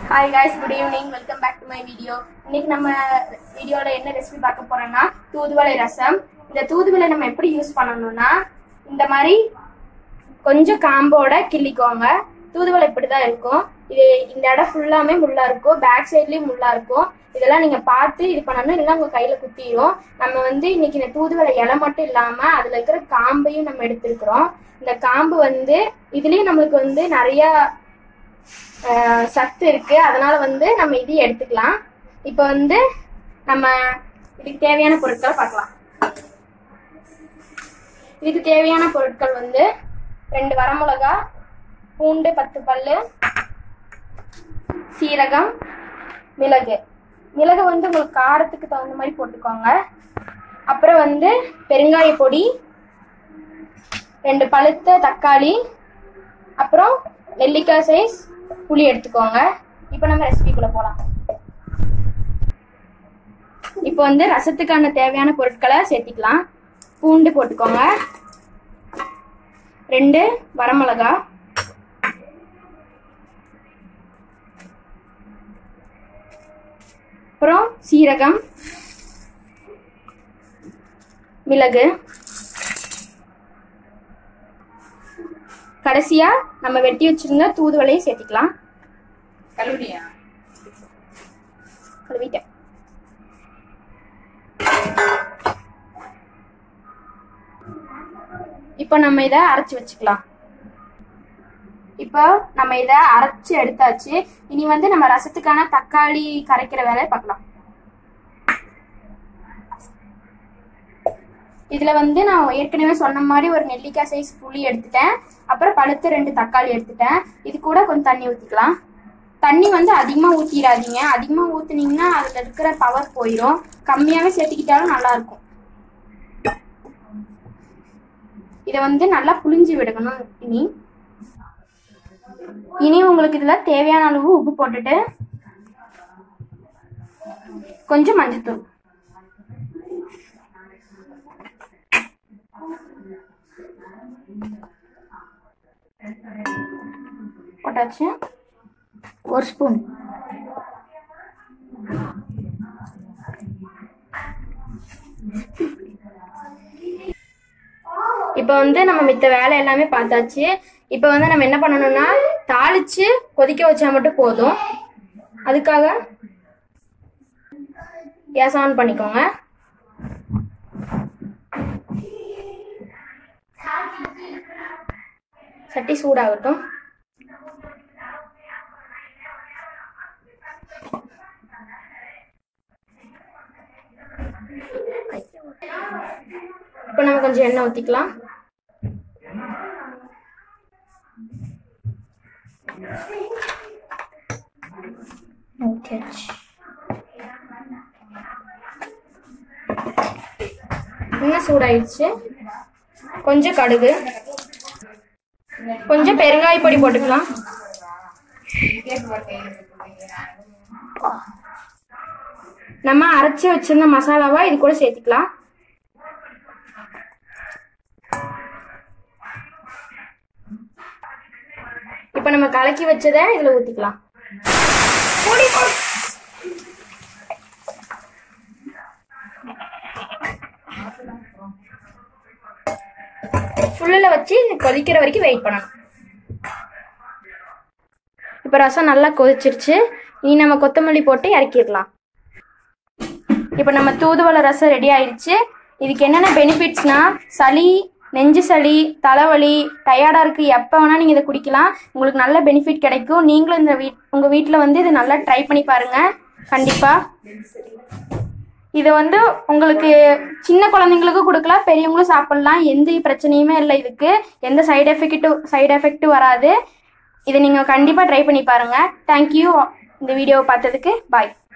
hi guys good evening welcome back to my video இன்னைக்கு நம்ம வீடியோல என்ன ரெசிபி பார்க்க போறோம்னா தூதுவளை ரசம் இந்த தூதுவளை நம்ம எப்படி யூஸ் பண்ணணும்னா இந்த மாதிரி கொஞ்சம் காம்போட கிள்ளிக்கோங்க தூதுவளை இப்படிதான் இருக்கும் இது இந்த இடம் ஃபுல்லாமே முள்ளா இருக்கும் பேக் சைட்லயும் முள்ளா இருக்கும் இதெல்லாம் நீங்க பார்த்து இது பண்ணணும் இல்லைன்னா உங்க கையில குத்திரும் நம்ம வந்து இன்னைக்கு இந்த தூதுவளை இலை மட்டும் இல்லாம அதுல இருக்கிற காம்பையும் நம்ம எடுத்திருக்கிறோம் இந்த காம்பு வந்து இதுலயும் நம்மளுக்கு வந்து நிறைய ஆஹ் சத்து இருக்கு அதனால வந்து நம்ம இதையும் எடுத்துக்கலாம் இப்போ வந்து நம்ம இதுக்கு தேவையான பொருட்களை பார்க்கலாம் இதுக்கு தேவையான பொருட்கள் வந்து ரெண்டு வரமிளகா பூண்டு பத்து பல்லு சீரகம் மிளகு மிளகு வந்து உங்களுக்கு காரத்துக்கு தகுந்த மாதிரி போட்டுக்கோங்க அப்புறம் வந்து பெருங்காய பொடி ரெண்டு பழுத்த தக்காளி அப்புறம் நெல்லிக்காய் சைஸ் புளி எடுத்துக்கோங்க இப்போ நம்ம ரெசிபிக்குள்ள போகலாம் இப்போ வந்து ரசத்துக்கான தேவையான பொருட்களை சேர்த்திக்கலாம் பூண்டு போட்டுக்கோங்க ரெண்டு வரமிளகா அப்புறம் சீரகம் மிளகு கடைசியா நம்ம வெட்டி வச்சிருந்த தூதுவளையும் சேர்த்திக்கலாம் கல்லூரியா கழுவிட்டேன் இப்போ நம்ம இதை அரைச்சு வச்சுக்கலாம் இப்போ நம்ம இதை அரைச்சு எடுத்தாச்சு இனி வந்து நம்ம ரசத்துக்கான தக்காளி கரைக்கிற வேலையை பார்க்கலாம் இதுல வந்து நான் ஏற்கனவே சொன்ன மாதிரி ஒரு நெல்லிக்காய் சைஸ் புளி எடுத்துட்டேன் அப்புறம் பழுத்த ரெண்டு தக்காளி எடுத்துட்டேன் இது கூட கொஞ்சம் தண்ணி ஊத்திக்கலாம் தண்ணி வந்து அதிகமா ஊத்திடாதீங்க அதிகமா ஊத்துனீங்கன்னா அதுல இருக்கிற பவர் போயிடும் கம்மியாவே சேர்த்துக்கிட்டாலும் நல்லா இருக்கும் இதை வந்து நல்லா புளிஞ்சு விடணும் இனி இனி உங்களுக்கு இதுல தேவையான அளவு உப்பு போட்டுட்டு கொஞ்சம் மஞ்சத்தூள் போட்டாச்சு ஒரு ஸ்பூன் இப்போ வந்து நம்ம மித்த வேலை எல்லாமே பார்த்தாச்சு இப்போ வந்து நம்ம என்ன பண்ணணும்னா தாளிச்சு கொதிக்க வச்சா மட்டும் போதும் அதுக்காக கேஸ் ஆன் பண்ணிக்கோங்க சட்டி சூடாகட்டும் இப்போ நம்ம கொஞ்சம் எண்ணெய் ஊற்றிக்கலாம் ஓகே எண்ணெய் சூடாயிடுச்சு கொஞ்சம் கடுகு கொஞ்சம் பெருங்காய பொடி போட்டுக்கலாம் நம்ம அரைச்சி வச்சிருந்த மசாலாவா இது கூட சேர்த்துக்கலாம் இப்ப நம்ம கலக்கி வச்சதை இதுல ஊத்திக்கலாம் ஃபுல்லில் வச்சு கொதிக்கிற வரைக்கும் வெயிட் பண்ணணும் இப்போ ரசம் நல்லா கொதிச்சிருச்சு இனி நம்ம கொத்தமல்லி போட்டு இறக்கிடலாம் இப்போ நம்ம தூதுவளை ரசம் ரெடி ஆயிடுச்சு இதுக்கு என்னென்ன பெனிஃபிட்ஸ்னா சளி நெஞ்சு சளி தலைவலி டயர்டாக இருக்குது எப்போ வேணால் நீங்கள் இதை குடிக்கலாம் உங்களுக்கு நல்ல பெனிஃபிட் கிடைக்கும் நீங்களும் இந்த வீட் உங்கள் வீட்டில் வந்து இது நல்லா ட்ரை பண்ணி பாருங்கள் கண்டிப்பாக இது வந்து உங்களுக்கு சின்ன குழந்தைங்களுக்கும் கொடுக்கலாம் பெரியவங்களும் சாப்பிடலாம் எந்த பிரச்சனையுமே இல்லை இதுக்கு எந்த சைடு எஃபெக்ட்டும் சைடு எஃபெக்ட்டும் வராது இதை நீங்கள் கண்டிப்பாக ட்ரை பண்ணி பாருங்கள் தேங்க்யூ இந்த வீடியோவை பார்த்ததுக்கு பாய்